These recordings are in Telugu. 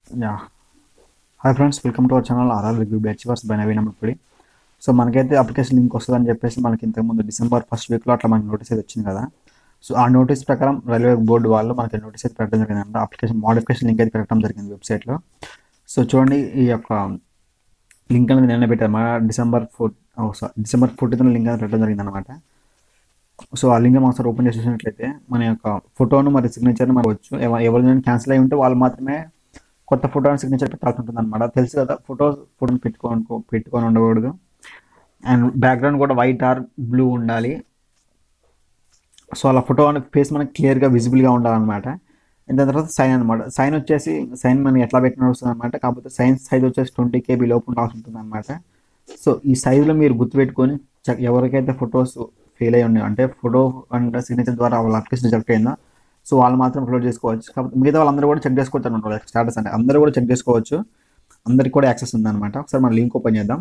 yeah hi friends welcome to our channel RR review బ్యాచివర్స్ బై నవీన్ అమ్మపూడి సో మనకైతే అప్లికేషన్ లింక్ వస్తుందని చెప్పేసి మనకి ఇంతకుముందు డిసెంబర్ ఫస్ట్ వీక్లో అట్లా మనకి నోటీస్ అయితే వచ్చింది కదా సో ఆ నోటీస్ ప్రకారం రైల్వే బోర్డు వాళ్ళు మనకి నోటీస్ అయితే పెట్టడం జరిగిందంట అప్లికేషన్ మోడిఫికేషన్ లింక్ అయితే పెట్టడం జరిగింది వెబ్సైట్లో సో చూడండి ఈ యొక్క లింక్ అనేది నిన్న పెట్టారు మన December four December fourteen link అనేది పెట్టడం జరిగింది అనమాట సో ఆ లింక్ మనం ఒకసారి ఓపెన్ చేసి చూసినట్లయితే మన యొక్క ఫోటోను మరి సిగ్నేచర్ని మనకు వచ్చు ఎవ- ఎవరిదైనా క్యాన్సిల్ అయి ఉంటే వాళ్ళు మాత్రమే కొత్త ఫోటో సిగ్నేచర్ పెట్టాల్సి ఉంటుంది అనమాట తెలుసు కదా ఫోటో ఫోటోని పెట్టుకోను పెట్టుకొని ఉండకూడదు అండ్ బ్యాక్గ్రౌండ్ కూడా వైట్ ఆర్ బ్లూ ఉండాలి సో అలా ఫోటో ఫేస్ మనకి క్లియర్గా విజిబుల్గా ఉండాలన్నమాట అండ్ దాని తర్వాత సైన్ అనమాట సైన్ వచ్చేసి సైన్ మనకి ఎట్లా పెట్టిన వస్తుంది అనమాట కాకపోతే సైన్స్ సైజ్ వచ్చేసి ట్వంటీ కేబీ లోపు ఉండాల్సి ఉంటుంది అనమాట సో ఈ సైజులో మీరు గుర్తుపెట్టుకొని చ- ఎవరికైతే ఫొటోస్ ఫెయిల్ అయి ఉన్నాయో అంటే ఫోటో అండ్ సిగ్నేచర్ ద్వారా వాళ్ళ అప్లికేషన్ రిజెక్ట్ అయిందో సో వాళ్ళు మాత్రం అప్లోడ్ చేసుకోవచ్చు కాకపోతే మిగతా వాళ్ళందరూ కూడా చెక్ చేసుకోవచ్చు అనమాట స్టాటస్ అంటే అందరూ కూడా చెక్ చేసుకోవచ్చు అందరికి కూడా యాక్సెస్ ఉందన్నమాట ఒకసారి మనం లింక్ ఓపెన్ చేద్దాం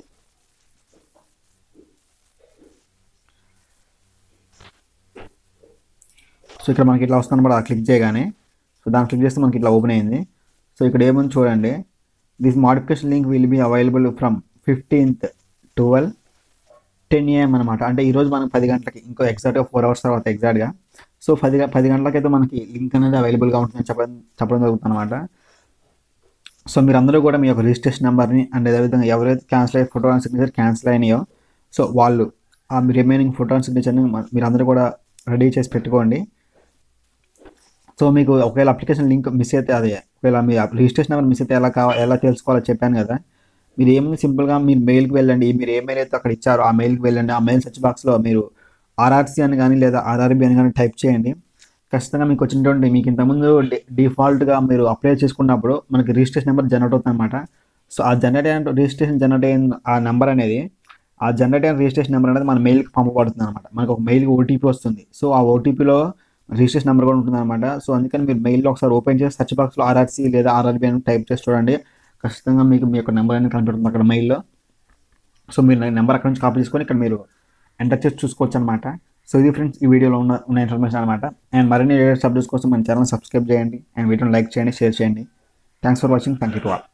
సో ఇక్కడ మనకి ఇట్లా వస్తుంది అనమాట క్లిక్ చేయగానే సో దాన్ని క్లిక్ చేస్తే మనకి ఇట్లా ఓపెన్ అయింది సో ఇక్కడ ఏముంది చూడండి this modification link will be available from fifteenth twelve ten AM అనమాట అంటే ఈరోజు మనకి పది గంటలకి ఇంకో ఎగ్జాక్ట్గా ఫోర్ అవర్స్ తర్వాత ఎగ్జాక్ట్గా సో పది గ- పది గంటలకైతే మనకి లింక్ అనేది అవైలబుల్గా ఉంటుందని చెప్పడం చెప్పడం జరుగుతుంది అనమాట సో మీరు అందరూ కూడా మీ యొక్క రిజిస్ట్రేషన్ నెంబర్ని అండ్ అదేవిధంగా ఎవరైతే క్యాన్సిల్ అయ్యే ఫోటో అండ్ సిగ్నేచర్ క్యాన్సిల్ అయినాయో సో వాళ్ళు ఆ రిమైనింగ్ ఫోటో అండ్ సిగ్నేచర్ని మీరు అందరూ కూడా రెడీ చేసి పెట్టుకోండి సో మీకు ఒకవేళ అప్లికేషన్ లింక్ మిస్ అయితే అదే ఒకవేళ మీ రిజిస్ట్రేషన్ నెంబర్ మిస్ అయితే ఎలా కావాలి ఎలా తెలుసుకోవాలో చెప్పాను కదా మీరు ఏముంది సింపుల్గా మీరు మెయిల్కి వెళ్ళండి మీరు ఏ మెయిల్ అయితే అక్కడ ఇచ్చారో ఆ మెయిల్కి వెళ్ళండి ఆ మెయిల్ సెర్చ్ బాక్స్లో మీరు ఆర్ఆర్సీ అని కానీ లేదా ఆర్ఆర్బి అని కానీ టైప్ చేయండి ఖచ్చితంగా మీకు వచ్చినటువంటి మీకు ఇంతకుముందు డి- డిఫాల్ట్గా మీరు అప్లై చేసుకున్నప్పుడు మనకి రిజిస్ట్రేషన్ నెంబర్ జనరేట్ అవుతుంది అనమాట సో ఆ జనరేట్ అయిన రిజిస్ట్రేషన్ జనరేట్ అయిన ఆ నెంబర్ అనేది ఆ జనరేట్ అయిన రిజిస్ట్రేషన్ నెంబర్ అనేది మన మెయిల్కి పంపబడుతుంది అనమాట మనకు ఒక మెయిల్కి ఓటీపీ వస్తుంది సో ఆ ఓటీపీలో రిజిస్ట్రేషన్ నెంబర్ కూడా ఉంటుంది అనమాట సో అందుకని మీరు మెయిల్లో ఒకసారి ఓపెన్ చేసి సర్చ్ బాక్స్లో ఆర్ఆర్సీ లేదా ఆర్ఆర్బి అని టైప్ చేసి చూడండి ఖచ్చితంగా మీకు మీ యొక్క నెంబర్ అనేది కనపడుతుంది అక్కడ మెయిల్లో సో మీరు నెంబర్ అక్కడ నుంచి కాపీ చేసుకొని ఇక్కడ మీరు ఎంటర్ చేసి చూసుకోవచ్చు అనమాట సో ఇది ఫ్రెండ్స్ ఈ వీడియోలో ఉన్న ఉన్న ఇన్ఫర్మేషన్ అనమాట అండ్ మరిన్ని సబ్జెక్ట్స్ కోసం మన ఛానల్ సబ్స్క్రైబ్ చేయండి అండ్ వీడియోని లైక్ చేయండి షేర్ చేయండి thanks for watching thank you to all